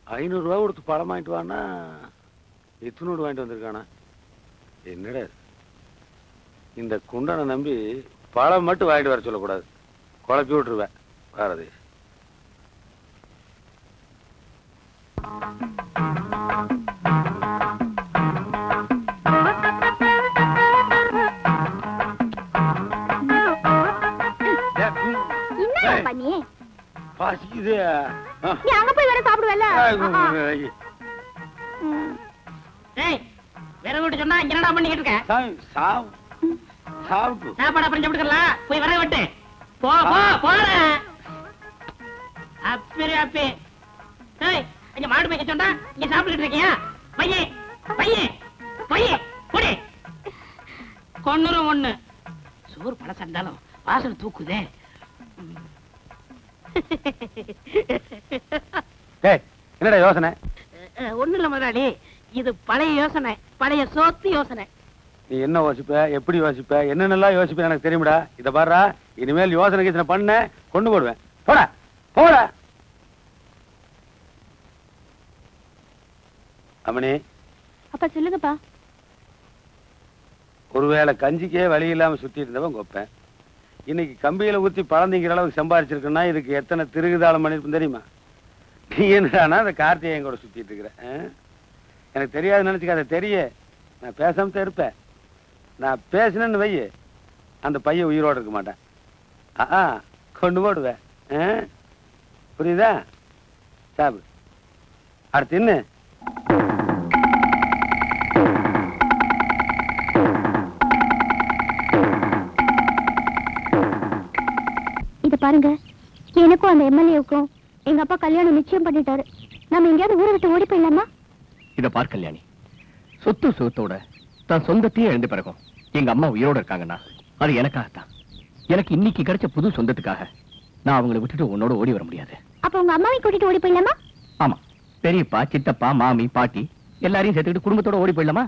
ஐநூறுரூவா கொடுத்து பழம் வாங்கிட்டு வான்னா எத்தனோடு வாங்கிட்டு வந்திருக்கானா என்னடா இது? இந்த குண்டனை நம்பி பழம் மட்டும் வாங்கிட்டு வர சொல்லக்கூடாது குழப்பி விட்டுருவேன் பாரதி என்ன பண்ணி பசிக்குது ஆ. நீ அங்க போய் வேற சாப்பிடுவல்ல ஆ, ம். ஏய் வேற வீட்டு சொன்னா இங்க என்னடா பண்ணிக்கிட்டு இருக்க சாமி, சாவு சாப்பிட்டு சாப்பாடு அப்புறம் சாப்பிட்டுக்கலாம் போய் வர விட்டு போ போ போற அப்பி அப்பி ஏய் இங்க மாடு மேய்க்க சொன்னா இங்க சாப்பிட்டுட்டு இருக்கியா பையே பையே பையே குடி கொன்னுரும் ஒண்ணு சோறு பழசா இருந்தாலும் வாசனை தூக்குதே ஏய் என்னடா யோசனை ஒண்ணு இல்ல முதலாளி இது பழைய யோசனை பழைய சோத்து யோசனை நீ என்ன யோசிப்ப எப்படி யோசிப்ப என்னென்னலாம் யோசிப்ப எனக்கு தெரியும்டா இத பாருடா இனிமேல் யோசனை கீசனை பண்ண கொண்டு போடுவேன் போட போட அம்மணி அப்பா சொல்லுங்கப்பா ஒருவேளை கஞ்சிக்கே வழி இல்லாம சுத்தி இருந்தவன் கொப்பேன் இன்னைக்கு கம்பியில ஊத்தி பழந்திங்கிற அளவுக்கு சம்பாரிச்சிருக்குன்னா இதுக்கு எத்தனை திருகுதாளம் பண்ணிருப்பேன் தெரியுமா நீ என்னடானா அந்த கார்த்திகேயன் கூட சுத்திட்டு இருக்கிற ஆ? எனக்கு தெரியாது நினைச்சுக்காத தெரிய நான் பேசாம தான் இருப்பேன் நான் பேசினேன்னு வை அந்த பையன் உயிரோட இருக்க மாட்டேன் ஆ கொண்டு போடுவேன் ஆ? புரியுதா சாப்பிடு அடுத்து என்ன இத பாருங்க எனக்கும் அந்த எம்எல்ஏவுக்கும் எங்க அப்பா கல்யாணம் நிச்சயம் பண்ணிட்டாரு நம்ம எங்கேயாவது ஊரை விட்டு ஓடி போயிடலாமா இத பார் கல்யாணி சொத்து சுகத்தோட தான் சொந்தத்தையே எழுந்து பிறகும் எங்க அம்மா உயிரோட இருக்காங்கன்னா அது எனக்காகத்தான் எனக்கு இன்னைக்கு கிடைச்ச புது சொந்தத்துக்காக நான் அவங்களை விட்டுட்டு உன்னோட ஓடி வர முடியாது அப்ப உங்க அம்மாவை கூட்டிட்டு ஓடி போயிடலாமா ஆமா பெரியப்பா சித்தப்பா மாமி பாட்டி எல்லாரையும் சேர்த்துக்கிட்டு குடும்பத்தோட ஓடி போயிடலாமா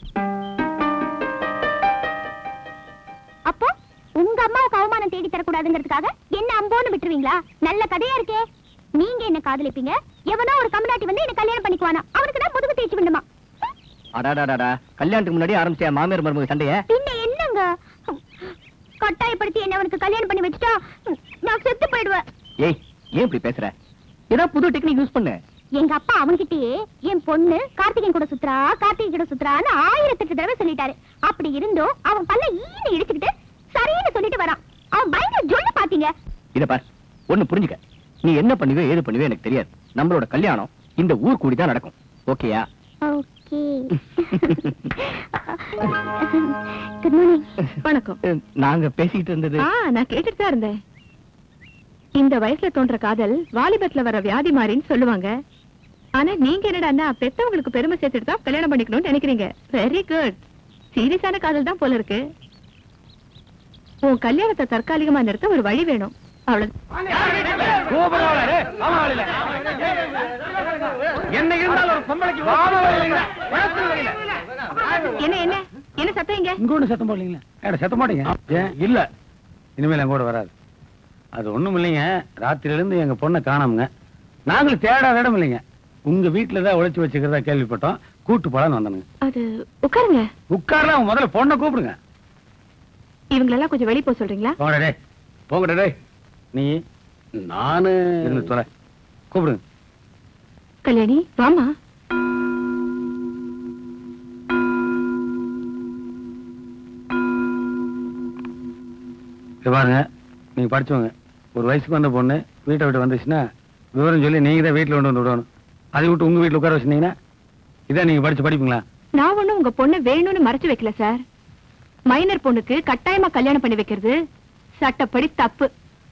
அப்போ உங்க அம்மாவுக்கு அவமானம் தேடி தரக்கூடாதுங்கிறதுக்காக என்ன அம்போன்னு விட்டுருவீங்களா நல்ல கதையா இருக்கே நீங்க என்ன காதலிப்பீங்க எவனோ ஒரு கமலாட்டி வந்து என்ன கல்யாணம் பண்ணிக்குவானா அவனுக்கு தான் முதுகு தேய்ச்சி விடுமா அடாடாடாடா கல்யாணத்துக்கு முன்னாடி ஆரம்பிச்ச மாமியார் மருமக சண்டைய பின்ன என்னங்க கட்டாயப்படுத்தி என்ன அவனுக்கு கல்யாணம் பண்ணி வச்சுட்டா நான் செத்து போயிடுவேன் ஏய் ஏன் இப்படி பேசுற ஏதாவது புது டெக்னிக் யூஸ் பண்ணு எங்க அப்பா அவன்கிட்டயே என் பொண்ணு கார்த்திகேயன் கூட சுத்துறா கார்த்திகேயன் கூட சுத்துறான்னு ஆயிரத்தெட்டு தடவை சொல்லிட்டாரு அப்படி இருந்தும் அவன் பல்ல ஈனு இடிச்சுக்கிட்டு சரின்னு சொல்லிட்டு வரான் அவன் பயங்கர ஜொல்லு பாத்தீங்க இத பார் ஒண்ணு புரிஞ்சுக்க நீ என்ன பண்ணுவே ஏது பண்ணுவே எனக்கு தெரியாது நம்மளோட கல்யாணம் இந்த ஊர் கூடி தான் நடக்கும் ஓகேயா ஓகே குட் மார்னிங் வணக்கம் அஹ், நாங்க பேசிக்கிட்டு இருந்தது ஆ நான் கேட்டுட்டு தான் இருந்தேன் இந்த வயசுல தோன்ற காதல் வாலிபத்துல வர வியாதி மாறின்னு சொல்லுவாங்க ஆனா நீங்க என்னடான்னா பெத்தவங்களுக்கு பெருமை சேர்த்துட்டு தான் கல்யாணம் பண்ணிக்கணும்னு நினைக்கிறீங்க வெரி குட் சீரியஸான காதல் தான் போல இருக்கு உன் கல்யாணத்தை தற்காலிகமா நிறுத்த ஒரு வழி வேணும் அவ்வளவு என்ன இருந்தாலும் ஒரு பொம்பளைக்கு என்ன என்ன என்ன சத்தம் இங்க இங்க ஒண்ணு சத்தம் போடலீங்களா ஏடா சத்தம் போட்டீங்க ஏன் இல்ல இனிமேல் என் கூட வராது அது ஒண்ணும் இல்லைங்க ராத்திரில இருந்து எங்க பொண்ணை காணோமுங்க நாங்களும் தேடாத இடம் இல்லைங்க உங்க வீட்டுல தான் உழைச்சு வச்சுக்கிறதா கேள்விப்பட்டோம் கூட்டு போலான்னு வந்தானுங்க அது உட்காருங்க உட்கார்லாம் அவங்க முதல்ல பொண்ணை கூப்பிடுங்க இவங்களெல்லாம் கொஞ்சம் வெளிய போக சொல்றீங்களா போங்கடா டேய் போங்கடா டேய் நீ நானு இருந்து தொலை கூப்பிடுங்க கல்யாணி வாமா இங்க பாருங்க நீங்க படிச்சவங்க ஒரு வயசுக்கு வந்த பொண்ணு வீட்டை விட்டு வந்துச்சுன்னா விவரம் சொல்லி நீங்க தான் வீட்டுல கொண்டு வந்து விடணும் அதை விட்டு உங்க வீட்டுல உட்கார வச்சிருந்தீங்கன்னா இதான் நீங்க படிச்சு படிப்பீங்களா நான் ஒண்ணும் உங்க பொண்ணை வேணும்னு மறைச்சு வைக்கல சார் மைனர் பொண்ணுக்கு கட்டாயமா கல்யாணம் பண்ணி வைக்கிறது சட்டப்படி தப்பு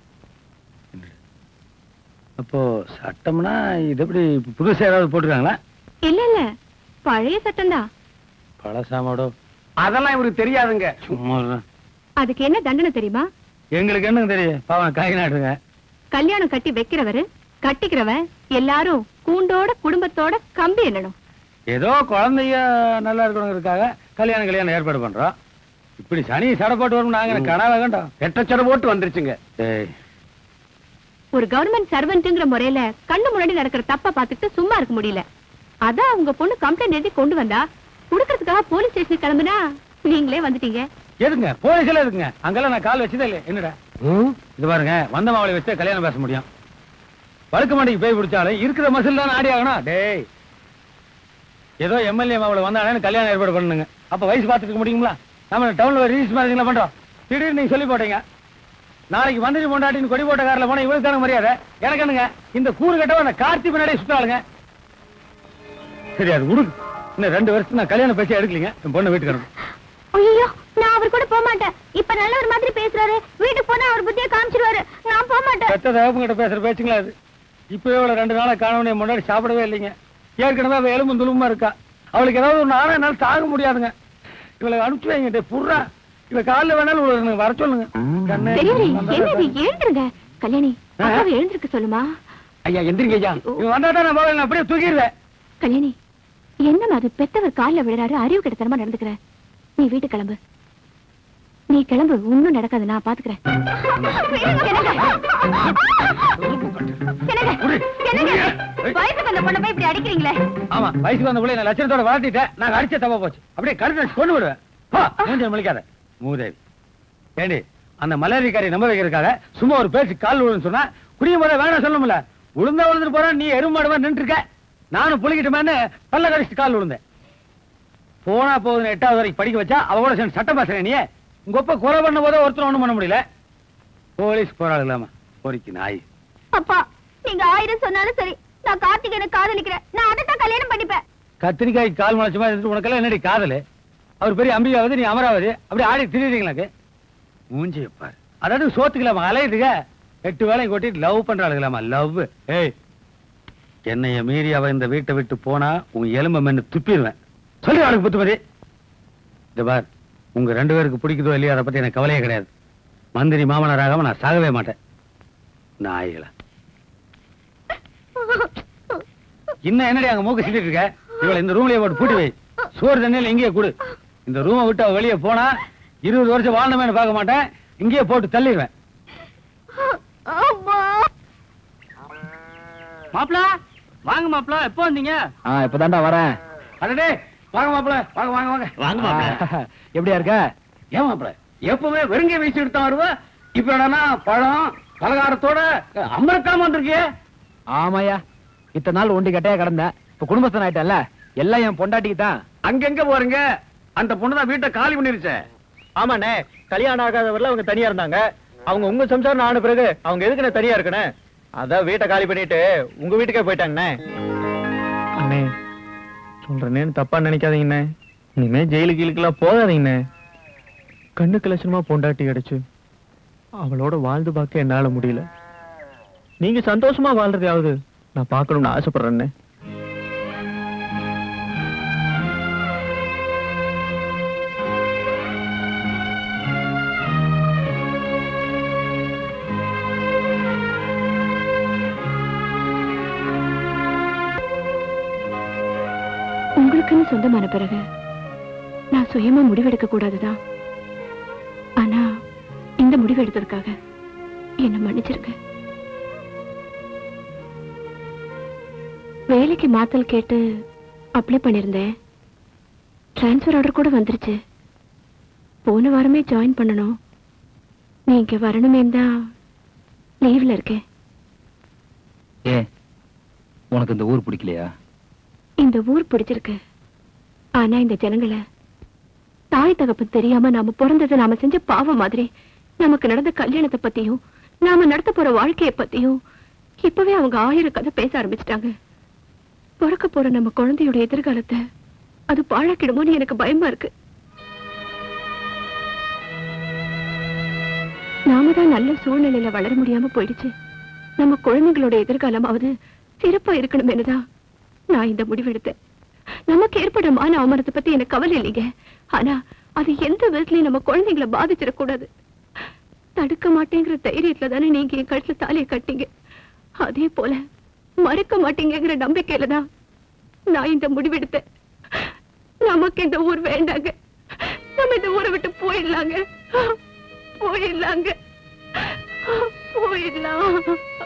அப்போ சட்டம்னா இது எப்படி புதுசா ஏதாவது போட்டுருக்காங்களா இல்ல இல்ல பழைய சட்டம் தான் பழசாமாடோ அதெல்லாம் இவருக்கு தெரியாதுங்க சும்மா இருங்க. அதுக்கு என்ன தண்டனை தெரியுமா எங்களுக்கு என்னங்க தெரியும் பாவம் காய் நாட்டுங்க கல்யாணம் கட்டி வைக்கிறவரு கட்டிக்கிறவன் எல்லாரும் கூண்டோட குடும்பத்தோட கம்பி எண்ணணும் ஏதோ குழந்தைய நல்லா இருக்கணுங்கிறதுக்காக கல்யாணம் கல்யாணம் ஏற்பாடு பண்றோம் இப்படி சனி சடை போட்டு வரும் நாங்க கனவு கண்டோம் எட்ட சடை போட்டு வந்துருச்சுங்க ஏய் ஒரு கவர்மெண்ட் சர்வெண்ட்ங்கிற முறையில கண்ணு முன்னாடி நடக்கிற தப்ப பார்த்துட்டு சும்மா இருக்க முடியல அதான் உங்க பொண்ணு கம்ப்ளைண்ட் எழுதி கொண்டு வந்தா குடுக்கறதுக்காக போலீஸ் ஸ்டேஷனுக்கு கிளம்புனா நீங்களே வந்துட்டீங்க எதுங்க போலீஸ்ல எதுங்க அங்கெல்லாம் நான் கால் வச்சதே இல்லை என்னடா இது பாருங்க வந்த மாவளை வச்சு கல்யாணம் பேச முடியும் வழுக்க மாட்டிக்கு போய் பிடிச்சாலும் இருக்கிற மசில் தான் ஆடி ஆகணும் டேய் ஏதோ எம்எல்ஏ மாவளை வந்தானே கல்யாணம் ஏற்பாடு பண்ணுங்க அப்ப வயசு பார்த்துக்க முடியுங்களா நம்ம டவுன்ல ரிலீஸ் மாதிரி பண்றோம் திடீர்னு நீங்க சொல்லி போட்டீங்க நாளைக்கு வந்துட்டு பொண்டாட்டின்னு கொடி போட்ட காரில் போனா இவளுக்கு தானே மரியாதை எனக்கு என்னங்க இந்த கூறு கட்டவன் அந்த கார்த்தி பின்னாடியே சுத்தாளுங்க சரி அது விடுங்க இன்னும் ரெண்டு வருஷம் நான் கல்யாணம் பேசி எடுக்கலீங்க என் பொண்ணு வீட்டுக்கு அனுப்பு. ஐயோ நான் அவர் கூட போக மாட்டேன் இப்ப நல்லவர் மாதிரி பேசுறாரு வீட்டுக்கு போனா அவர் புத்திய காமிச்சிருவாரு நான் போக மாட்டேன் பெத்த தகப்பங்கிட்ட பேசுற பேச்சுங்களா அது இப்பவே அவளை ரெண்டு நாளா காணவனே முன்னாடி சாப்பிடவே இல்லைங்க ஏற்கனவே அவ எலும்பு துலுமா இருக்கா அவளுக்கு ஏதாவது ஒரு நாளே என்னால தாங்க முடியாதுங்க இவளை அனுப்பிச்சு வைங்க டேய், புர்றா இவ காலைல வேணாலும் இவளை எனக்கு வர சொல்லுங்க கண்ணே, பெரியவரே வந்தா என்னது தான். எழுந்துருங்க கல்யாணி ஆ? அப்பாவை எழுந்திருக்க சொல்லுமா ஐயா எந்திரிங்க ஐயா இவன் வந்தா தான் நான் போவேன், நான் அப்படியே தூக்கிடுவேன் கல்யாணி என்னம்மா அது பெத்தவர் கால்ல விழுறாரு அறிவு கிட்டத்தனமா நடந்துக்கிற நீ வீட்டு கிளம்பு நீ கிளம்பு ஒண்ணும் நடக்காது நான் பாத்துக்கிறேன் வயசுக்கு வந்த பொண்ணை போய் இப்படி அடிக்கிறீங்களே ஆமா வயசுக்கு வந்த பிள்ளை நான் லட்சணத்தோட வளர்த்திட்டேன் நான் அடிச்ச தப்பா போச்சு அப்படியே கழுத்தை கொண்டு விடுவேன் போ, மூஞ்சில முழிக்காத மூதேவி ஏண்டி அந்த மலேரிக்காரி நம்ப வைக்கிறதுக்காக சும்மா ஒரு பேச்சு கால் விழுன்னு சொன்னா குடியும் போத வேணாம் சொல்லணும்ல விழுந்தா விழுந்துட்டு போறேன் நீ எருமாடுவா நின்று இருக்க நானும் புளிக்கிட்டுமேன்னு பல்ல கடிச்சிட்டு கால் விழுந்தேன் போனா போகுது எட்டாவது வரைக்கும் படிக்க வச்சா அவ கூட சேர்ந்து சட்டம் பேசுறேன் நீ உங்க ஒப்ப குறை பண்ண போதே ஒருத்தர் ஒண்ணும் பண்ண முடியல போலீஸ் போராடலாமா பொறிக்கு நாய் அப்பா நீங்க ஆயிரம் சொன்னாலும் சரி நான் கார்த்திகேயனை காதலிக்கிறேன் நான் அதை தான் கல்யாணம் பண்ணிப்பேன் கத்திரிக்காய் கால் முளைச்ச மாதிரி இருந்துட்டு உனக்கெல்லாம் என்னடி காதலு அவர் பெரிய அம்பிகாவது நீ அமராவது அப்படி ஆடி திரியுறீங்களாக்கு மூஞ்சி பாரு அதாவது சோத்துக்கலாமா அலையுதுங்க எட்டு வேலையும் கொட்டிட்டு லவ் பண்றாளுங்களாமா லவ் ஏய் என்னைய மீறி அவ இந்த வீட்டை விட்டு போனா உன் எலும்பை மென்னு துப்பிடுவேன் சொல்லி அவளுக்கு புத்துமதி இந்த பார் உங்க ரெண்டு பேருக்கு பிடிக்குதோ இல்லையோ அதை பத்தி எனக்கு கவலையே கிடையாது மந்திரி மாமனாராகாம நான் சாகவே மாட்டேன் நாய்களா இன்னும் என்னடி அங்க மூக்க சிட்டிட்டு இருக்க இவளை இந்த ரூம்லயே போட்டு பூட்டி வை சோறு தண்ணியில இங்கேயே கொடு இந்த ரூமை விட்டு அவ வெளியே போனா இருபது வருஷம் வாழணுமேனு பார்க்க மாட்டேன் இங்கேயே போட்டு தள்ளிடுவேன் அம்மா மாப்பிள வாங்க மாப்பிள எப்போ வந்தீங்க ஆ இப்பதான்டா வரேன் அடடே வாங்க மாப்பிள வாங்க வாங்க வாங்க வாங்க மாப்பிள எப்படியா இருக்க ஏன் மாப்பிள எப்பவுமே வெறுங்க வீசி எடுத்தா வருவ இப்ப என்னன்னா பழம் பலகாரத்தோட அமிர்தாம வந்திருக்கியே ஆமாயா இத்தனை நாள் ஒண்டி கட்டையா கிடந்தேன் இப்ப குடும்பஸ்தன் ஆயிட்டல எல்லாம் என் பொண்டாட்டிக்கு தான் அங்கெங்க போறீங்க அந்த பொண்ணு தான் வீட்டை காலி பண்ணிருச்சே ஆமாண்ணே கல்யாணம் ஆகாதவர்ல அவங்க தனியா இருந்தாங்க அவங்க உங்க சம்சாரம் ஆன பிறகு அவங்க எதுக்குண்ணே தனியா இருக்கணும் அதான் வீட்டை காலி பண்ணிட்டு உங்க வீட்டுக்கே போயிட்டாங்கண்ணே அண்ணே சொல்றேன்னு தப்பா நினைக்காதீங்கண்ணே இனிமே ஜெயிலுக்கு கீழுக்கெல்லாம் போகாதீங்கண்ணே கண்ணுக்கு லட்சணமா பொண்டாட்டி கிடைச்சு அவளோட வாழ்ந்து பார்க்க என்னால முடியல நீங்க சந்தோஷமா வாழ்றதையாவது நான் பார்க்கணும்னு ஆசைப்படுறேன்னே உங்களுக்குன்னு சொந்தமான பிறகு நான் சுயமா முடிவெடுக்க கூடாதுதான் ஆனா இந்த முடிவு எடுத்ததுக்காக என்ன மன்னிச்சிருக்க வேலைக்கு மாத்தல் கேட்டு அப்ளை பண்ணிருந்தேன் டிரான்ஸ்ஃபர் ஆர்டர் கூட வந்துருச்சு போன வாரமே ஜாயின் பண்ணணும் நீங்க வரணுமே தான் லீவ்ல இருக்கேன் ஏ உனக்கு இந்த ஊர் பிடிக்கலையா இந்த ஊர் பிடிச்சிருக்கு ஆனா இந்த ஜனங்களை தாய் தகப்பன் தெரியாம நாம பிறந்தது நாம செஞ்ச பாவம் மாதிரி நமக்கு நடந்த கல்யாணத்தை பத்தியும் நாம நடத்த போற வாழ்க்கைய பத்தியும் இப்பவே அவங்க ஆயிரம் கதை பேச ஆரம்பிச்சிட்டாங்க பிறக்க போற நம்ம குழந்தையோட எதிர்காலத்தை அது பாழாக்கிடுமோன்னு எனக்கு பயமா இருக்கு நாம தான் நல்ல சூழ்நிலையில வளர முடியாம போயிடுச்சு நம்ம குழந்தைகளோட எதிர்காலமாவது சிறப்பா இருக்கணுமேனுதான் நான் இந்த முடிவெடுத்தேன் நமக்கு ஏற்படுற மான அவமானத்தை பத்தி எனக்கு கவலை இல்லைங்க ஆனா அது எந்த விதத்துலயும் நம்ம குழந்தைங்களை பாதிச்சிடக்கூடாது தடுக்க மாட்டேங்கிற தைரியத்துல தானே நீங்க என் கழுத்துல தாலியை கட்டிங்க அதே போல மறுக்க மாட்டீங்கிற நம்பிக்கையில தான் நான் இந்த முடிவெடுத்தேன் நமக்கு இந்த ஊர் வேண்டாங்க நம்ம இந்த ஊரை விட்டு போயிடலாங்க போயிடலாங்க போயிடலாம்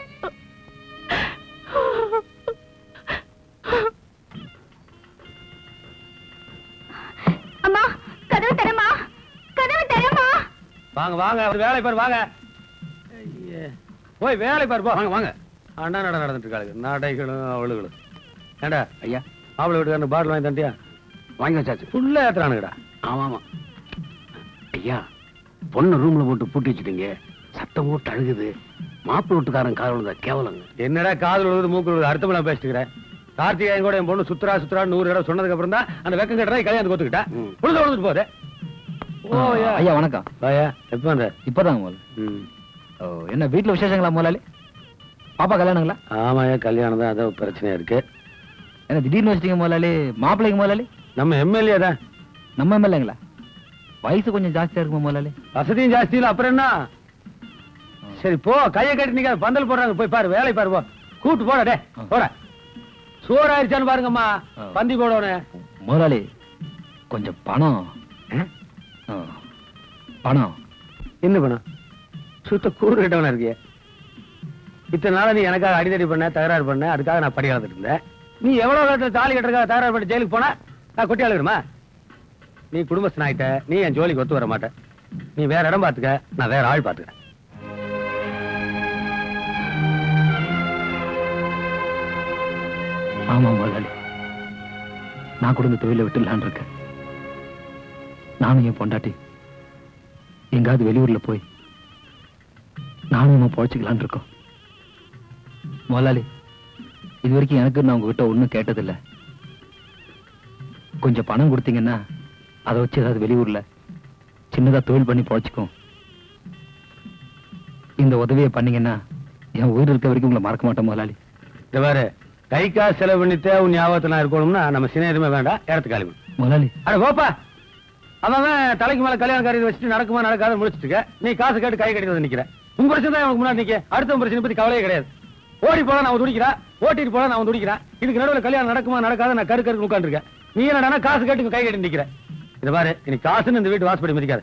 அம்மா கதவு தரமா கதவு தரமா வாங்க வாங்க அவர் வேலை பாரு வாங்க ஐயே. போய் வேலை பாரு போ வாங்க வாங்க அண்ணா நட நடந்துட்டு இருக்காளுங்க நடைகளும் அவளுகளும் ஏண்டா ஐயா அவளை வீட்டுக்காரன் பாட்டில் வாங்கி தண்டியா வாங்கி வச்சாச்சு ஃபுல்லா ஏத்துறானுங்கடா ஆமா ஆமா ஐயா பொண்ணு ரூம்ல போட்டு பூட்டி வச்சுட்டீங்க சத்தம் போட்டு அழுகுது மாப்பிள்ளை வீட்டுக்காரன் காதல் விழுந்தா கேவலங்க என்னடா காதல் விழுது மூக்கு விழுது அடுத்த பேசிட்டு இருக்கிறேன் கார்த்திகேயன் கூட என் பொண்ணு சுத்துறா சுத்துறா நூறு இடம் சொன்னதுக்கு அப்புறம் தான் அந்த வெக்கம் கட்டுறா கல்யாணம் கொத்துக்கிட்டா ம். உழுது உழுதுட்டு போதே ஓ ஐயா வணக்கம் ஐயா எப்ப வந்த இப்பதாங்க முதல்ல ம். ஓ, என்ன வீட்டுல விசேஷங்களா முதலாளி பாப்பா கல்யாணங்களா ஆமாய்யா கல்யாணம் தான் அதான் பிரச்சனையா இருக்கு என்ன திடீர்னு வச்சிட்டீங்க முதலாளி மாப்பிள்ளைங்க முதலாளி நம்ம எம்எல்ஏ தான் நம்ம எம்எல்ஏங்களா வயசு கொஞ்சம் ஜாஸ்தியா இருக்குமா முதலாளி வசதியும் ஜாஸ்தி இல்ல அப்புறம் என்ன சரி போ கையை கட்டி நிக்க பந்தல் போடுறாங்க போய் பாரு வேலை பாரு போ கூட்டு போட டே போட சோறு ஆயிடுச்சான்னு பாருங்கம்மா ஆ. பந்தி போடணும் முதலாளி கொஞ்சம் பணம் ஆ, பணம் என்ன பண்ணும் சுத்த கூறு கிட்டவன இருக்கிய இத்தனை நாளா நீ எனக்காக அடிதடி பண்ண தகராறு பண்ண அதுக்காக நான் படி வளர்ந்துட்டு இருந்தேன் நீ எவ்வளவு காலத்துல தாலி கட்டுறதுக்காக தகராறு பண்ணி ஜெயிலுக்கு போனா நான் கொட்டி அழுகணுமா நீ குடும்பஸ்தன் ஆயிட்ட நீ என் ஜோலிக்கு ஒத்து வர மாட்ட நீ வேற இடம் பாத்துக்க நான் வேற ஆள் பாத்துக்கிறேன் ஆமா முதலாளி நான் கூட இந்த தொழிலை விட்டுலான் இருக்கேன் நானும் என் பொண்டாட்டி எங்காவது வெளியூர்ல போய் நானும் நம்ம பொழைச்சிக்கலான் இருக்கோம் முதலாளி இது வரைக்கும் எனக்கு நான் உங்ககிட்ட ஒண்ணும் கேட்டதில்ல கொஞ்சம் பணம் கொடுத்தீங்கன்னா அதை வச்சு ஏதாவது வெளியூர்ல சின்னதா தொழில் பண்ணி பொழைச்சிக்கும் இந்த உதவியை பண்ணீங்கன்னா என் உயிர் இருக்க வரைக்கும் உங்களை மறக்க மாட்டேன் முதலாளி இந்த பாரு கை காசு செலவு பண்ணிட்டு உன் ஞாபகத்துல நான் இருக்கணும்னா நம்ம சின்ன வேண்டாம் இடத்து காலிமை முதலாளி அட போப்பா அவன் அவன் தலைக்கு மேல கல்யாண காரியம் வச்சுட்டு நடக்குமா நடக்காத முடிச்சிட்டு இருக்க. நீ காசு கேட்டு கை கட்டி வந்து நிக்கிற உங்க பிரச்சனை தான் எனக்கு முன்னாடி நிக்க அடுத்த பிரச்சனை பத்தி கவலையே கிடையாது ஓடி போல நான் துடிக்கிறேன் ஓட்டிட்டு போல நான் துடிக்கிறேன் இதுக்கு நடுவுல கல்யாணம் நடக்குமா நடக்காத நான் கரு கருக்கு உட்காந்துருக்கேன் நீ என்னடா காசு கேட்டு கை கட்டி நிக்கிற இத பாரு இனி காசுன்னு இந்த வீட்டு வாசப்படி மதிக்காது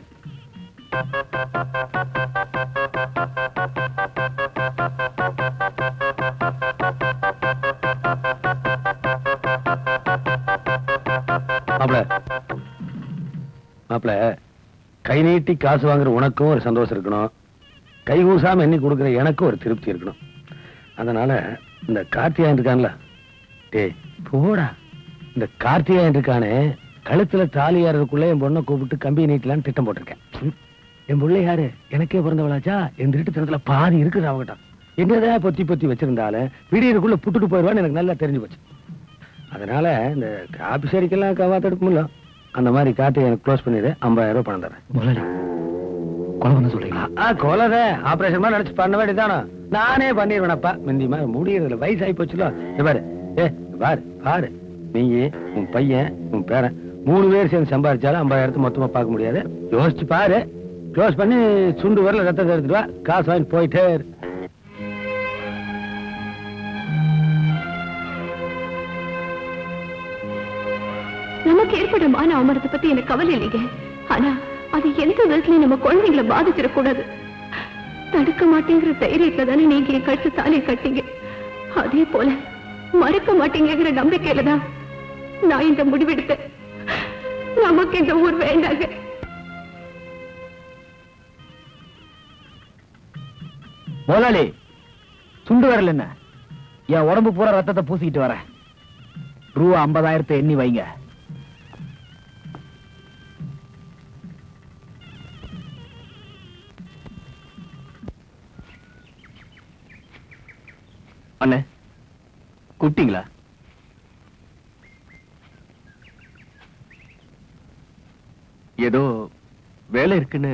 மாப்பிள மாப்பிள கை நீட்டி காசு வாங்குற உனக்கும் ஒரு சந்தோஷம் இருக்கணும் கை கூசாம எண்ணி கொடுக்குற எனக்கும் ஒரு திருப்தி இருக்கணும் அதனால இந்த கார்த்தியாயன் இருக்கான்ல டேய் போடா இந்த கார்த்தியாயன் இருக்கானே கழுத்துல தாலி ஏறதுக்குள்ள என் பொண்ணை கூப்பிட்டு கம்பி நீட்டலான்னு திட்டம் போட்டிருக்கேன் ம். என் பிள்ளை யாரு எனக்கே பிறந்தவளாச்சா என் திருட்டுத்தனத்துல பாதி இருக்குது அவகிட்ட என்னதான் பொத்தி பொத்தி வச்சிருந்தாலும் விடியறதுக்குள்ள புட்டுட்டு போயிடுவான்னு எனக்கு நல்லா தெரிஞ்சு போச்சு அதனால இந்த காப்பி சரிக்கெல்லாம் கவாத்தெடுக்கும்ல அந்த மாதிரி கார்த்திகை எனக்கு க்ளோஸ் பண்ணிடு ஐம்பதாயிரம் ரூபாய் பணம் தரேன் முதலாளி கொலை பண்ண சொல்றீங்களா ஆ கொலத ஆபரேஷன் மாதிரி நினைச்சு பண்ண வேண்டியதானோ நானே பண்ணிடுவேனப்பா முந்தி மாதிரி முடியறதுல வயசாகி போச்சுல இந்த பாரு ஏ இங்க பாரு பாரு நீ உன் பையன் உன் பேரன் மூணு பேர் சேர்ந்து சம்பாதிச்சாலும் ஐம்பதாயிரத்து மொத்தமா பார்க்க முடியாது யோசிச்சு பாரு க்ளோஸ் பண்ணி சுண்டு வரல ரத்தத்தை எடுத்துட்டு வா காசு வாங்கி போயிட்டே இரு. நமக்கு ஏற்படுற மான அவமானத்தை பத்தி எனக்கு கவலை இல்லைங்க ஆனா அது எந்த விதத்துலயும் நம்ம குழந்தைங்களை பாதிச்சிடக்கூடாது தடுக்க மாட்டேங்கிற தைரியத்துல தானே நீங்க என் கழுத்து தாலியை கட்டிங்க அதே போல மறக்க மாட்டேங்கிற நம்பிக்கையில தான் நான் இந்த முடிவெடுத்தேன் நமக்கு இந்த ஊர் வேண்டாங்க முதலாளி சுண்டு வரல என்ன என் உடம்பு பூரா ரத்தத்தை பூசிக்கிட்டு வரேன் ரூபா ஐம்பதாயிரத்தை எண்ணி வைங்க அண்ணே கூப்பிட்டீங்களா ஏதோ வேலை இருக்குன்னு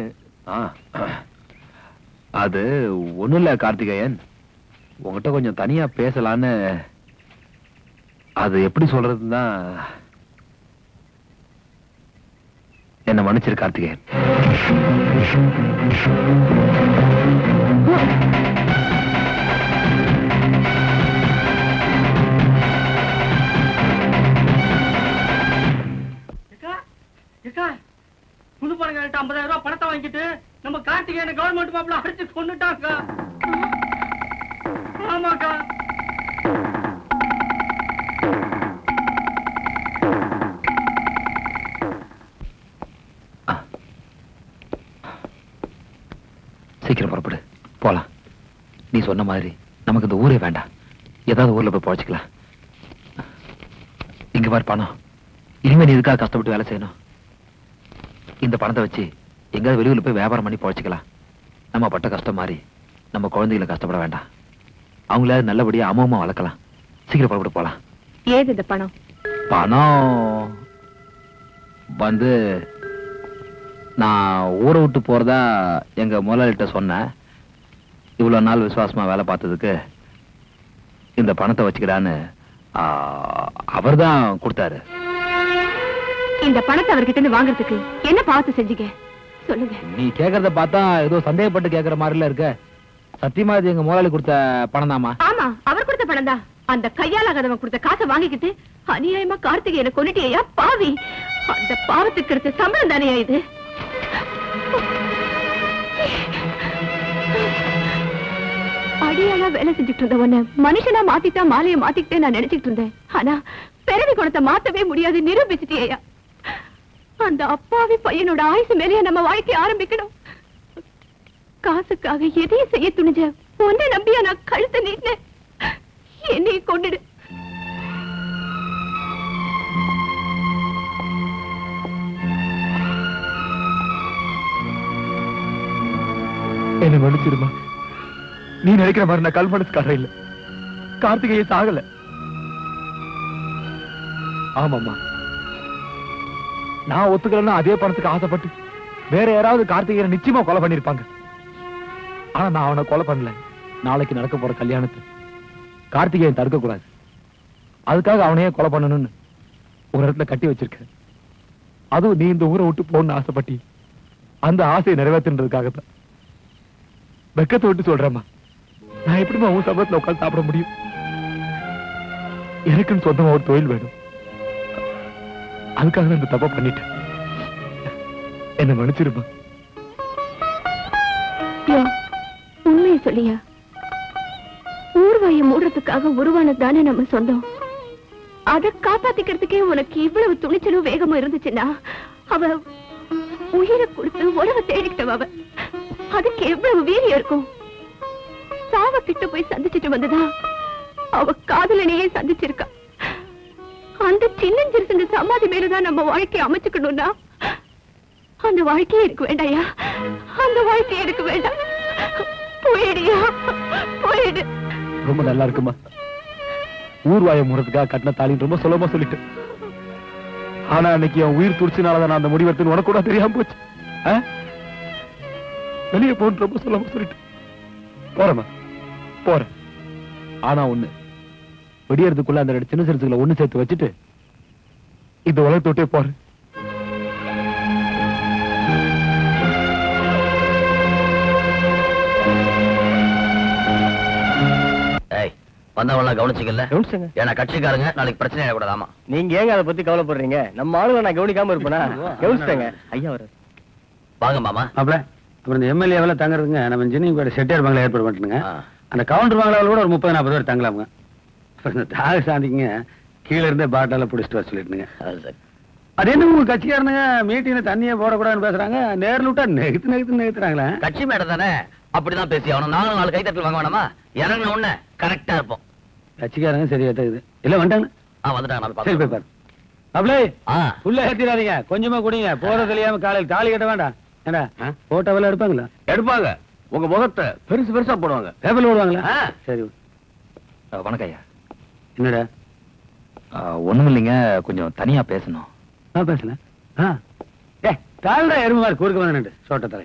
அது ஒண்ணும் இல்ல கார்த்திகேயன் உங்ககிட்ட கொஞ்சம் தனியா பேசலான்னு அது எப்படி சொல்றதுன்னு தான் என்ன மன்னிச்சிரு கார்த்திகேயன் ஏக்கா ஏக்கா புது பணம் ஐம்பதாயிரம் ரூபாய் பணத்தை வாங்கிட்டு நம்ம கார்த்திகேயனை கவர்மெண்ட் மாப்பிள்ள அடிச்சு கொண்டுட்டாங்க ஆமாக்கா சீக்கிரம் புறப்படு போலாம் நீ சொன்ன மாதிரி நமக்கு இந்த ஊரே வேண்டாம் ஏதாவது ஊர்ல போய் பழச்சிக்கலாம் இங்க பாரு பணம் இனிமே நீ இதுக்காக கஷ்டப்பட்டு வேலை செய்யணும் இந்த பணத்தை வச்சு எங்கேயாவது வெளியூர்ல போய் வியாபாரம் பண்ணி பழச்சிக்கலாம் நம்ம பட்ட கஷ்டம் மாதிரி நம்ம குழந்தைகளை கஷ்டப்பட வேண்டாம் அவங்களாவது நல்லபடியா அம்மா வளர்க்கலாம் சீக்கிரம் புறப்பட்டு போலாம் ஏது இந்த பணம் பணம் வந்து நான் ஊரை விட்டு போறதா எங்க முதலாளிகிட்ட சொன்னேன் இவ்வளவு நாள் விசுவாசமா வேலை பார்த்ததுக்கு இந்த பணத்தை வச்சுக்கிடான்னு அவர் தான் கொடுத்தாரு இந்த பணத்தை அவர்கிட்ட இருந்து வாங்குறதுக்கு என்ன பார்த்து செஞ்சீங்க சொல்லுங்க நீ கேக்குறத பார்த்தா ஏதோ சந்தேகப்பட்டு கேக்குற மாதிரில இருக்க சத்தியமா இது எங்க முதலாளி கொடுத்த பணம் தாமா ஆமா அவர் கொடுத்த பணம் தான் அந்த கையாலாகாதவன் கொடுத்த காசை வாங்கிக்கிட்டு அநியாயமா கார்த்திகேயனை கொன்னுட்டியா பாவி அந்த பாவத்துக்கு எடுத்த சம்பளம் தானேயா இது அடியாளா வேலை செஞ்சுட்டு இருந்த உன்னை மனுஷனா மாத்திட்டா மாலையை மாத்திக்கிட்டே நான் நினைச்சிட்டு இருந்தேன் ஆனா பிறவி குணத்தை மாத்தவே முடியாது நிரூபிச்சிட்டியா அந்த அப்பாவி பையனோட ஆயுசு மேலேயே நம்ம வாழ்க்கை ஆரம்பிக்கணும் காசுக்காக எதையும் செய்ய துணிஞ்ச உன்னை நம்பியா நான் கழுத்தை நீட்டினேன் என்னைய கொண்டுடு என்ன மன்னிச்சிருமா நீ நினைக்கிற மாதிரி நான் கல் மனசுக்காரன் இல்ல கார்த்திகையை சாகல ஆமாம்மா நான் ஒத்துக்கலன்னா அதே பணத்துக்கு ஆசைப்பட்டு வேற யாராவது கார்த்திகேயனை நிச்சயமா கொலை பண்ணிருப்பாங்க ஆனா நான் அவனை கொலை பண்ணல நாளைக்கு நடக்க போற கல்யாணத்தை கார்த்திகேயன் தடுக்க கூடாது அதுக்காக அவனையே கொலை பண்ணணும்னு ஒரு இடத்துல கட்டி வச்சிருக்க அதுவும் நீ இந்த ஊரை விட்டு போகணும்னு ஆசைப்பட்டி அந்த ஆசையை நிறைவேற்றுன்றதுக்காக தான் வெக்கத்தை விட்டு சொல்றேம்மா நான் எப்படிமா உன் சம்பளத்துல உட்கார்ந்து சாப்பிட முடியும் எனக்குன்னு சொந்தமா ஒரு தொழில் வேணும் அதுக்காக நான் இந்த தப்பை பண்ணிட்டேன் என்ன மன்னிச்சிருமா யோ, உண்மையை சொல்லியா ஊர்வாயை மூடுறதுக்காக உருவானது நம்ம சொந்தம் அத காப்பாத்திக்கிறதுக்கே உனக்கு இவ்வளவு துணிச்சலும் வேகமும் இருந்துச்சுன்னா அவ உயிரை கொடுத்து உறவை தேடிக்கிட்டவ அவ அதுக்கு எவ்வளவு வீரியம் இருக்கும் சாவ கிட்ட போய் சந்திச்சுட்டு வந்ததா அவ காதலனையே சந்திச்சிருக்கா அந்த சின்னஞ்சிறுசுங்க சமாதி மேலதான் நம்ம வாழ்க்கையை அமைச்சுக்கணும்னா அந்த வாழ்க்கையே எனக்கு வேண்டாயா அந்த வாழ்க்கை எனக்கு வேண்டாம் போயிடியா போயிடு ரொம்ப நல்லா இருக்குமா ஊர்வாயை மூடுறதுக்காக கட்டின தாலின்னு ரொம்ப சுலபமா சொல்லிட்டேன் ஆனா அன்னைக்கு என் உயிர் துடிச்சனாலதான் நான் அந்த முடிவெடுத்துன்னு உனக்கு கூட தெரியாம போச்சு ஆ? வெளியே போன்னு ரொம்ப சுலபமா சொல்லிட்டேன் போறேம்மா போறேன் ஆனா ஒண்ணு வெடியறதுக்குள்ள அந்த ரெண்டு சின்ன சிறுசுகளை ஒண்ணு சேர்த்து வச்சுட்டு இந்த உலகத்தை விட்டே போறேன் ஏய் வந்தவங்கள கவனிச்சிக்கல கவனிச்சுங்க ஏன்னா கட்சிக்காரங்க நாளைக்கு பிரச்சனை ஆகக்கூடாதாமா நீங்க ஏங்க அதை பத்தி கவலைப்படுறீங்க நம்ம ஆளுங்க நான் கவனிக்காம இருப்பேனா கவனிச்சிட்டேங்க ஐயா வர வாங்க மாமா மாப்பிள அப்புறம் இந்த எம்எல்ஏவெல்லாம் தங்குறதுங்க நம்ம ஜினிங் பேர் செட்டியார் பங்களா ஏற்பாடு பண்ணிட்டுங்க ஆ. அந்த கவுண்டர் பங்களாவில் கூட ஒரு முப்பது நாற்பது பேர் தங்கலாமுங்க அப்புறம் இந்த தாக சாந்திங்க கீழே இருந்தே பாட்டெல்லாம் பிடிச்சிட்டு வர சொல்லிட்டுங்க அது சரி. அது என்ன உங்க கட்சிக்காரனுங்க மீட்டிங்ல தண்ணியே போடக்கூடாதுன்னு பேசுறாங்க நேர்ல விட்டா நெகுத்து நெகுத்து நெகுத்துறாங்களே கட்சி மேடம் தானே அப்படிதான் பேசி ஆகணும் நாங்களும் நாலு கைத்தட்டல் வாங்க வேணாமா இறங்கின உடனே கரெக்டா இருப்போம் கட்சிக்காரங்க சரியா இருக்குது இல்ல வந்துட்டாங்க ஆ வந்துட்டாங்க நான் சரி போய் பார்த்து பாரு அப்படியே ஆ உள்ள ஏத்திடாதீங்க கொஞ்சமா குடிங்க போறது தெரியாம காலையில் தாலி கட்ட வேண்டாம் ஏண்டா போட்டோவெல்லாம் எடுப்பாங்களா எடுப்பாங்க உங்க முகத்தை பெருசு பெருசா போடுவாங்க பேப்பர்ல போடுவாங்களா ஆ. சரி வணக்கம் ஐயா என்னடா ஒண்ணும் இல்லைங்க கொஞ்சம் தனியா பேசணும் நான் பேசுனேன் ஆ ஏ தாழ்டா எருமை மாதிரி குறுக்க வந்து சோட்ட தலை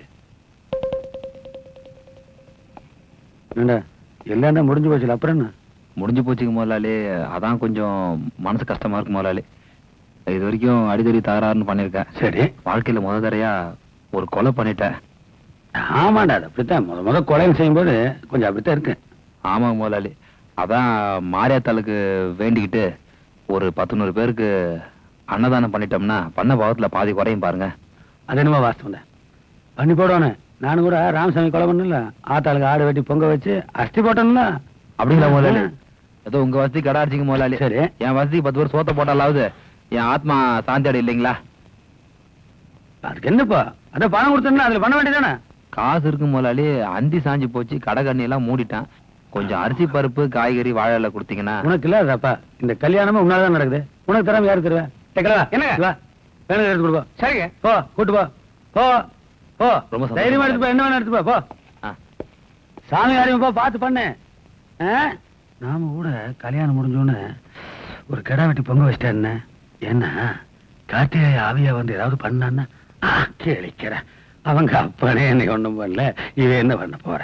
என்னடா எல்லாம் முடிஞ்சு போச்சுல அப்புறம் என்ன முடிஞ்சு போச்சுங்க முதலாளி அதான் கொஞ்சம் மனசு கஷ்டமா இருக்கு முதலாளி இது வரைக்கும் அடிதடி தகராறுன்னு பண்ணிருக்கேன் சரி வாழ்க்கையில முத தடையா ஒரு கொலை பண்ணிட்டேன் ஆமாண்டா அது அப்படித்தான் முத முத கொலை செய்யும்போது கொஞ்சம் அப்படித்தான் இருக்கு ஆமாங்க முதலாளி அதான் மாரியாத்தாளுக்கு வேண்டிக்கிட்டு ஒரு பத்து நூறு பேருக்கு அன்னதானம் பண்ணிட்டோம்னா பண்ண பாவத்துல பாதி குறையும் பாருங்க அது என்னமோ வாஸ்தவம் தான் பண்ணி போடுவானே நானும் கூட ராமசாமி கொலை பண்ணல ஆத்தாளுக்கு ஆடு வெட்டி பொங்க வச்சு அஸ்தி போட்டோம்ல அப்படிங்களா முதலாளி ஏதோ உங்க வசதி கடை அடிச்சிங்க முதலாளி சரி. என் வசதிக்கு பத்து பேர் சோத்த போட்டாலாவது என் ஆத்மா சாந்தி அடை இல்லைங்களா அதுக்கு என்னப்பா அதான் பணம் கொடுத்தோம்னா அதுல பண்ண வேண்டியதானே காசு இருக்கு முதலாளி அந்தி சாஞ்சு போச்சு கடை கண்ணி எல்லாம் மூடிட்டான் கொஞ்சம் அரிசி பருப்பு காய்கறி வாழை இலை கொடுத்தீங்கன்னா உனக்கு இல்ல அதாப்பா இந்த கல்யாணமே உன்னாலதான் நடக்குது உனக்கு தராம யாரு தருவேன் என்ன வா வேணும் எடுத்து கொடுப்போம் சரிங்க போ கூட்டு போ போ போ ரொம்ப சந்தோஷம். தைரியமா எடுத்து போ என்ன வேணும் எடுத்து போ போ ஆ. சாமி காரியம் போ பார்த்து பண்ணு ஆ? நாம கூட கல்யாணம் முடிஞ்சோன்னு ஒரு கிடா வெட்டி பொங்க வச்சிட்டேன் என்ன கார்த்திகை ஆவியா வந்து ஏதாவது பண்ணான்னா ஆ, கேளிக்கிறேன் அவங்க அப்பனே என்னை ஒண்ணும் பண்ணல இவ என்ன பண்ண போற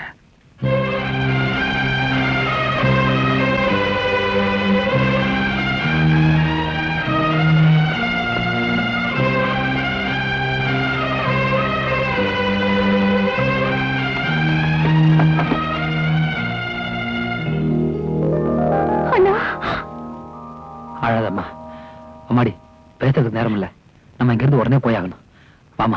அண்ணா அழாதம்மா அம்மாடி பேசுறதுக்கு நேரம் இல்ல நம்ம இங்க இருந்து உடனே போயாகணும் வாமா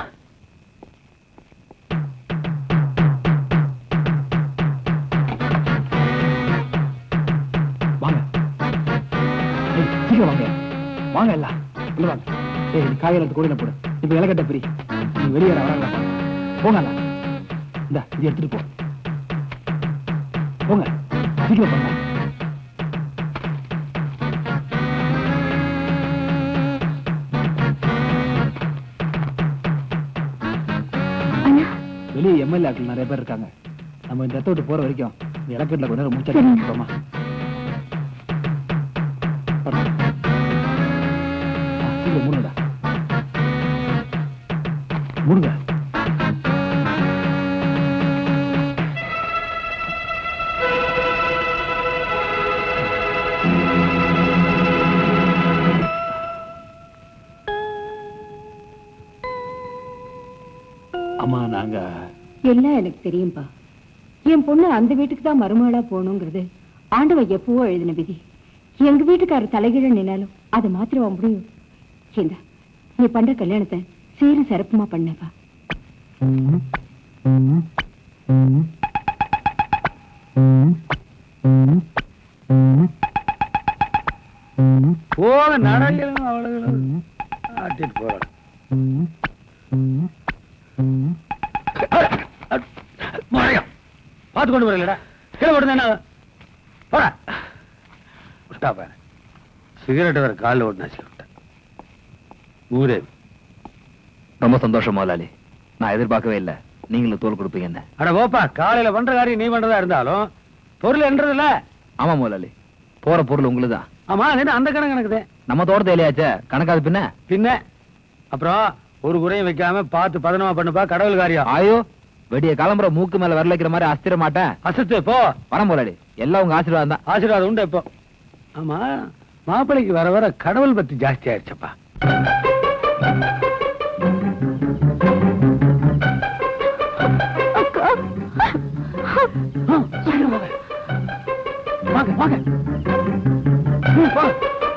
வாங்க ஏய், சீக்கிரம் வாங்க வாங்க எல்லாம் உள்ள வாங்க ஏய் இது காய்கறி கூட போடு இப்ப இலக்கட்ட பிரி நீ வெளியே வர போங்க அண்ணா. இந்தா இது எடுத்துட்டு போ போங்க சீக்கிரம் போங்க அண்ணா வெளியே எம்எல்ஏ ஆட்கள் நிறைய பேர் இருக்காங்க நம்ம இந்த இடத்த விட்டு போற வரைக்கும் இந்த இலக்கட்டில் கொஞ்ச நேரம் மூச்சா சரிங்க. போமா மூணுடா மூடுங்க அம்மா நாங்க எல்லாம் எனக்கு தெரியும்பா என் பொண்ணு அந்த வீட்டுக்கு தான் மருமகளா போகணுங்கிறது ஆண்டவன் எப்பவோ எழுதின விதி எங்க வீட்டுக்காரர் தலைகீழ நின்னாலும் அதை மாத்திரவா முடியும் இந்த நீ பண்ற கல்யாணத்தை சீர சிறப்புமா பண்ணப்பா போக நடங்களும் அவளுகளும் ஆட்டிட்டு போறாள் பார்த்து கொண்டு வரலடா கீழே போட்டு என்ன போடா விட்டா பாரு சிகரெட் வேற காலில் ஓட்டு நச்சு விட்டேன் ஊரே ரொம்ப சந்தோஷம் முதலாளி நான் எதிர்பார்க்கவே இல்லை நீங்களும் தோல் கொடுப்பீங்கன்னு அட போப்பா காலையில பண்ற காரியம் நீ பண்றதா இருந்தாலும் பொருள் என்றதுல ஆமா முதலாளி போற பொருள் உங்களுதான் ஆமா அது என்ன அந்த கணக்கு கணக்குது நம்ம தோட்டத்தை இல்லையாச்சே கணக்காது பின்ன பின்ன அப்புறம் ஒரு குறையும் வைக்காம பார்த்து பதனமா பண்ணுப்பா கடவுள் காரியம் ஆயோ வெடிய கிளம்புற மூக்கு மேல விரல் வைக்கிற மாதிரி அஸ்திர மாட்டேன் அசத்து போ வரேன் முதலாளி எல்லாம் உங்க ஆசீர்வாதம் தான் ஆசீர்வாதம் உண்டு இப்போ ஆமா மாப்பிள்ளைக்கு வர வர கடவுள் பத்தி ஜாஸ்தி ஆயிடுச்சப்பா அக்கா வாங்க வாங்க ம், வாங்க.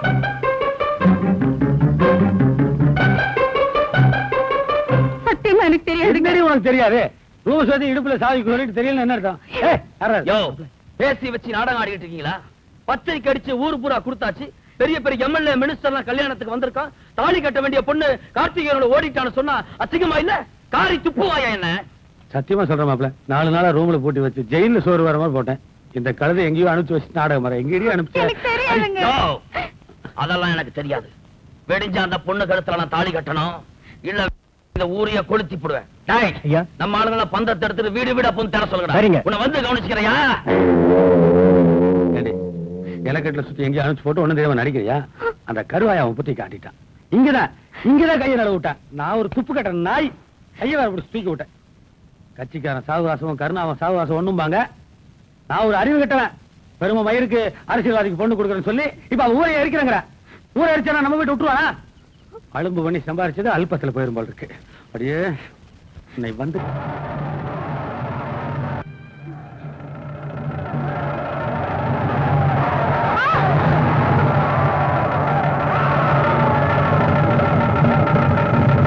சத்தியமா எனக்கு தெரியாது என்னடி உனக்கு தெரியாது ரூப சுத்தி இடுப்புல சாவி சொல்லிட்டு தெரியல என்ன அர்த்தம் ஏய், யாரா இது? யோ பேசி வச்சு நாடகம் ஆடிட்டு இருக்கீங்களா பத்திரிக்கை அடிச்சு ஊரு பூரா கொடுத்தாச்சு பெரிய பெரிய எம்எல்ஏ மினிஸ்டர் எல்லாம் கல்யாணத்துக்கு வந்திருக்கான் தாலி கட்ட வேண்டிய பொண்ணு கார்த்திகேயனோட ஓடிட்டான்னு சொன்னா அசிங்கமா இல்ல காரி துப்புவாயா என்ன சத்தியமா சொல்றேன் மாப்பிள்ள நாலு நாளா ரூம்ல போட்டு வச்சு ஜெயில சோறு வர மாதிரி போட்டேன் இந்த கழுதை எங்கேயோ அனுப்பிச்சு வச்சு நாடகம் வர எங்கேயோ எனக்கு அனுப்பிச்சு தெரியாதுங்க யோ, அதெல்லாம் எனக்கு தெரியாது வெடிஞ்ச அந்த பொண்ணு கழுத்துல நான் தாலி கட்டணும் இல்ல இந்த ஊரைய கொளுத்தி போடுவேன் டேய், ஐயா நம்ம ஆளுங்களை பந்தத்தை எடுத்துட்டு வீடு வீடா போய் தேட சொல்லுங்க சரிங்க. உன்னை வந்து கவனிச்சுக்கிறையா ஏண்டி, இலக்கட்டுல சுத்தி எங்கேயும் அனுப்பிச்சு போட்டு ஒண்ணும் தெரியாம நடிக்கிறியா அந்த கருவாயை அவன் புத்தி காட்டிட்டான் இங்கதான் இங்கதான் கையை நட விட்டான் நான் ஒரு துப்பு கட்ட நாய் கையை வேற இப்படி தூக்கி விட்டேன் கட்சிக்காரன் சாகுவாசமும் கருணாவன் சாகுவாசம் ஒண்ணும்பாங்க நான் ஒரு அறிவு கட்டவன் பெருமை மயிருக்கு அரசியல்வாதிக்கு பொண்ணு கொடுக்குறேன்னு சொல்லி இப்ப அவன் ஊரை எரிக்கிறாங்கிற ஊரை எரிச்சா நம்ம வீட்டு விட்டுருவானா அலும்பு பண்ணி சம்பாரிச்சது அல்பத்துல போயிரும் போல இருக்கு அப்படியே இன்னை வந்து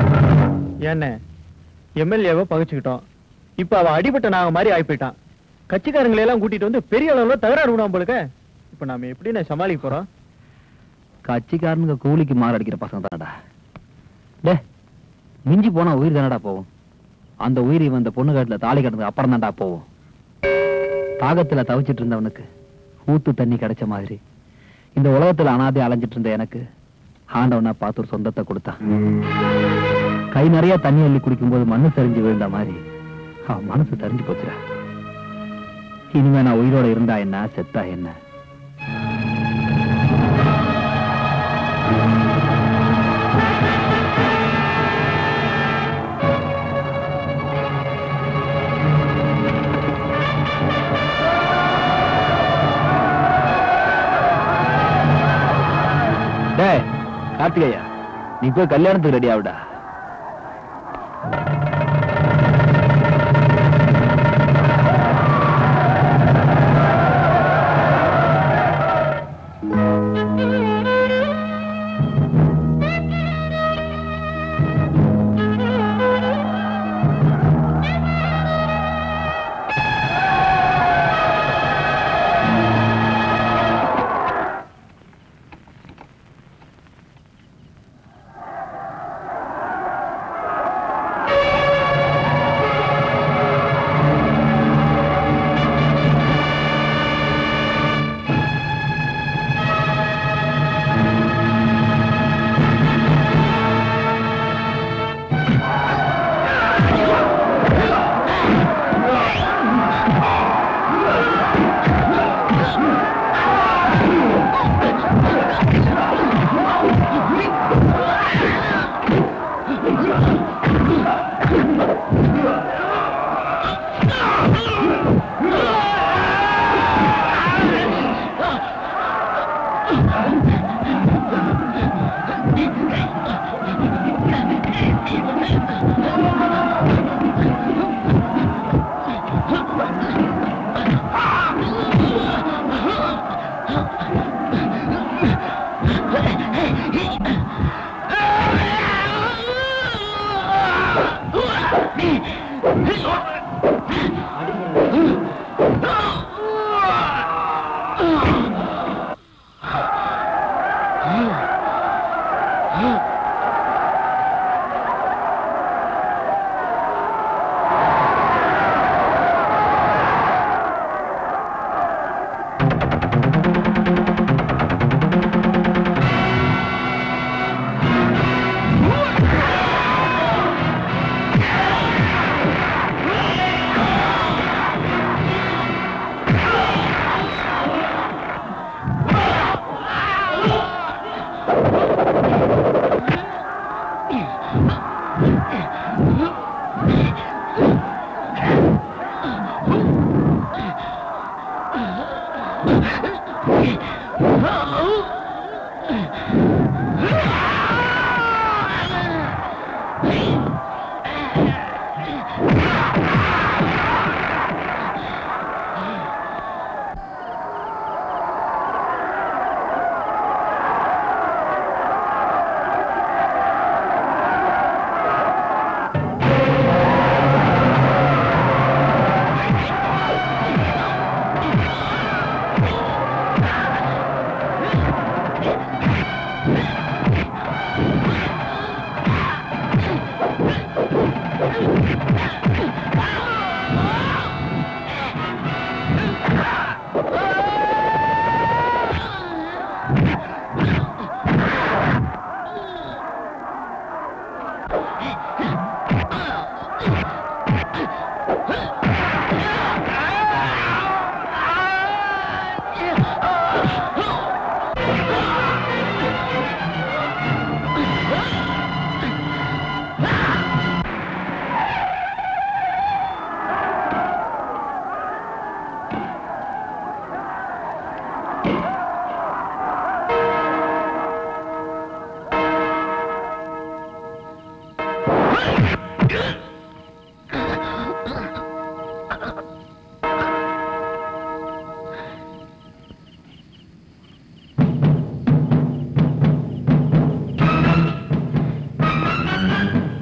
என்ன எம்எல்ஏவை பகிச்சுக்கிட்டோம் இப்ப அவ அடிபட்ட நாங்க மாதிரி ஆகி போயிட்டான் கட்சிக்காரங்களை எல்லாம் கூட்டிட்டு வந்து பெரிய அளவுல தகராறு விடாம போலுக்க இப்ப நாம எப்படி நான் சமாளிக்க போறோம் கட்சிக்காரனுங்க கூலிக்கு மாறு அடிக்கிற பசங்க தானடா டே மிஞ்சி போனா உயிர் தானடா போகும் அந்த உயிர் இவன் இந்த பொண்ணு காட்டுல தாலி கட்டுறதுக்கு அப்புறம் தான்டா போகும் தாகத்துல தவிச்சிட்டு இருந்தவனுக்கு ஊத்து தண்ணி கிடைச்ச மாதிரி இந்த உலகத்துல அனாதை அலைஞ்சிட்டு இருந்த எனக்கு ஆண்டவனா பார்த்து ஒரு சொந்தத்தை கொடுத்தான் கை நிறைய தண்ணி அள்ளி குடிக்கும்போது மண்ணு தெரிஞ்சு விழுந்த மாதிரி அவன் மனசு தெரிஞ்சு போச்சுடா இனிமே நான் உயிரோட இருந்தா என்ன செத்தா என்ன டேய் கார்த்திகையா நீ போய் கல்யாணத்துக்கு ரெடி ஆகுடா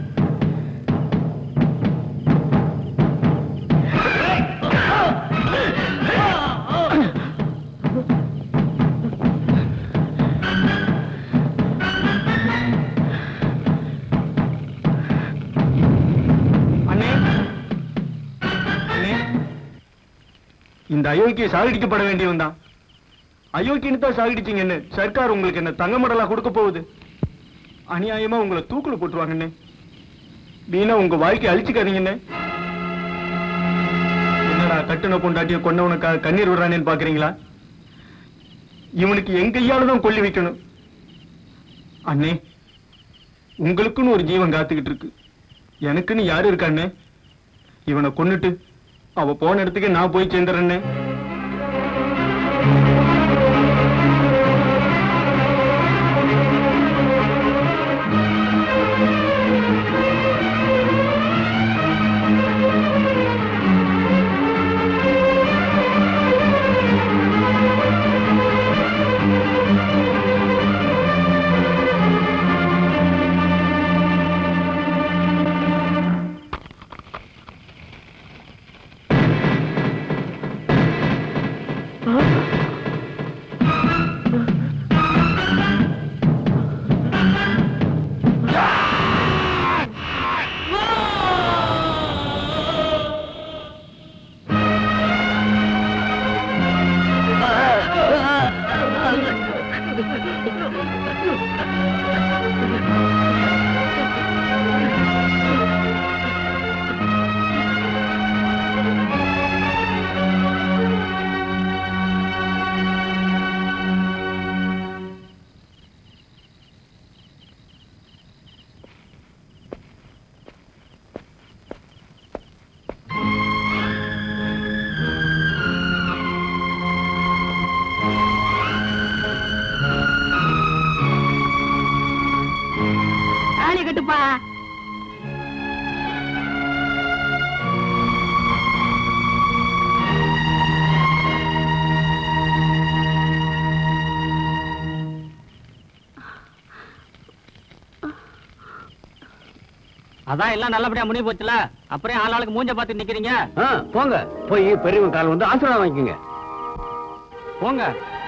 ஏய் இந்த அயோக்கிய சாகடிக்கப்பட வேண்டியவன் தான் அயோக்கியன்னு தான் சாகடிச்சீங்கன்னு சர்க்கார் உங்களுக்கு என்ன தங்க மடலா கொடுக்க போகுது அநியாயமா உங்களை தூக்குல போட்டுருவாங்கண்ணே வீணா உங்க வாழ்க்கையை அழிச்சுக்காதீங்கண்ணே என்னடா கட்டுன பொண்டாட்டிய கொண்டவனுக்காக கண்ணீர் விடுறானேன்னு பாக்குறீங்களா இவனுக்கு என் கையால தான் கொல்லி வைக்கணும் அண்ணே உங்களுக்குன்னு ஒரு ஜீவன் காத்துக்கிட்டு இருக்கு எனக்குன்னு யாரு இருக்காண்ணே இவனை கொன்னுட்டு அவ போன இடத்துக்கு நான் போய் சேர்ந்துறேன்னே தாலி கட்டுப்பா அதான் எல்லாம் நல்லபடியா முடிவு போச்சுல அப்புறம் ஆளாளுக்கு மூஞ்ச பார்த்து நிக்கிறீங்க ஆ, போங்க போய் பெரியவங்க கால் வந்து ஆசீர்வாதம் வாங்கிக்கோங்க போங்க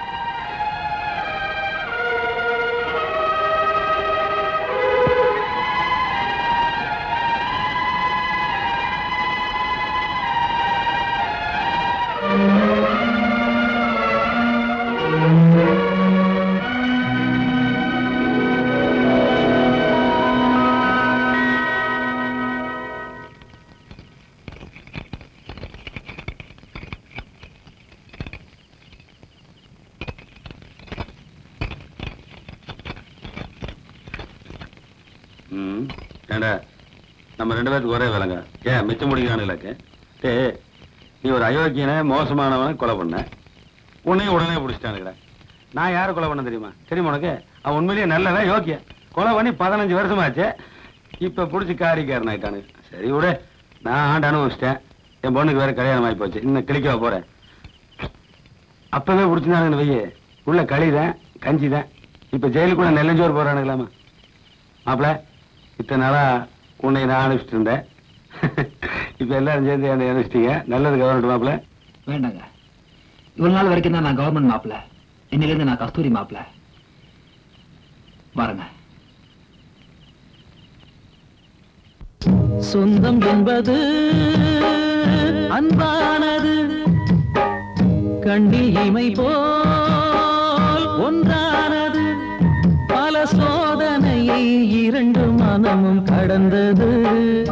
ம் ஏண்டா நம்ம ரெண்டு பேருக்கு ஒரே விலங்க ஏன் மிச்சம் முடிக்கிறானுங்களாக்கு டே நீ ஒரு அயோக்கியனை மோசமானவனை கொலை பண்ண உன்னையும் உடனே பிடிச்சிட்டானுங்கடா நான் யாரை கொலை பண்ண தெரியுமா தெரியுமா உனக்கு அவன் உண்மையிலேயே நல்லவன் யோக்கிய கொலை பண்ணி பதினஞ்சு வருஷமாச்சு இப்ப பிடிச்சி காரிக்காரன் ஆயிட்டானு சரி விடு நான் ஆண்டு அனுபவிச்சிட்டேன் என் பொண்ணுக்கு வேற கல்யாணம் ஆகி போச்சு இன்னும் கிளிக்கவா போறேன் அப்பவே பிடிச்சிருந்தானுங்க வெய்ய உள்ள களிதான் கஞ்சி தான் இப்ப ஜெயிலுக்குள்ள நெல்லஞ்சோறு போறானுங்களாமா மாப்பிள இத்தனை நாளா உன்னை நான் அனுப்பிச்சிட்டு இருந்தேன் இப்ப எல்லாரும் சேர்ந்து என்னை அனுப்பிச்சிட்டீங்க நல்லது கவர்மெண்ட் மாப்பிள வேண்டாங்க இவ்வளவு நாள் வரைக்கும் தான் நான் கவர்மெண்ட் மாப்பிள இன்னிலிருந்து நான் கஸ்தூரி மாப்பிள பாருங்க சொந்தம் என்பது அன்பானது கண்ணில் இமை போல் ஒன்றானது பல சோதனையை இரண்டு மனமும் கடந்தது